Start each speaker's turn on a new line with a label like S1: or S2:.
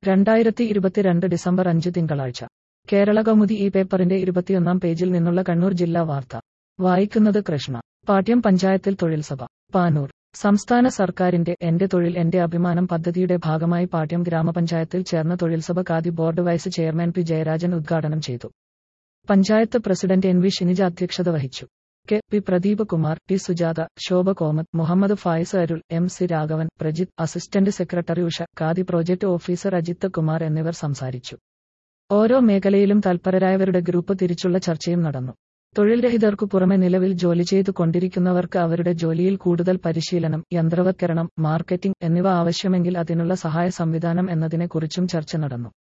S1: രണ്ടായിരത്തി ഇരുപത്തിരണ്ട് ഡിസംബർ അഞ്ച് തിങ്കളാഴ്ച കേരള കൗമുദി ഈ പേപ്പറിന്റെ ഇരുപത്തിയൊന്നാം പേജിൽ നിന്നുള്ള കണ്ണൂർ ജില്ലാ വാർത്ത വായിക്കുന്നത് കൃഷ്ണ പാട്യം പഞ്ചായത്തിൽ തൊഴിൽ സഭ പാനൂർ സംസ്ഥാന സർക്കാരിന്റെ എന്റെ തൊഴിൽ എന്റെ അഭിമാനം പദ്ധതിയുടെ ഭാഗമായി പാട്യം ഗ്രാമപഞ്ചായത്തിൽ ചേർന്ന തൊഴിൽ സഭ khadi board vice chairman P Jayarajan ഉദ്ഘാടനം ചെയ്തു panchayat president N V Shinija അധ്യക്ഷത വഹിച്ചു K P Pradeep Kumar T Sujatha Shobha Komath Muhammad Fayis Arul M C Raghavan Prajith assistant secretary Usha khadi project officer Ajith Kumar എന്നിവർ സംസാരിച്ചു ഓരോ മേഖലയിലും തൽപരരായവരുടെ ഗ്രൂപ്പ് തിരിച്ചുള്ള ചർച്ചയും നടന്നു തൊഴിൽ രഹിതർക്കു പുറമെ നിലവിൽ ജോലി ചെയ്തു കൊണ്ടിരിക്കുന്നവർക്ക് അവരുടെ ജോലിയിൽ കൂടുതൽ പരിശീലനം യന്ത്രവത്കരണം മാർക്കറ്റിംഗ് എന്നിവ ആവശ്യമെങ്കിൽ അതിനുള്ള സഹായ സംവിധാനം എന്നതിനെക്കുറിച്ചും ചർച്ച നടന്നു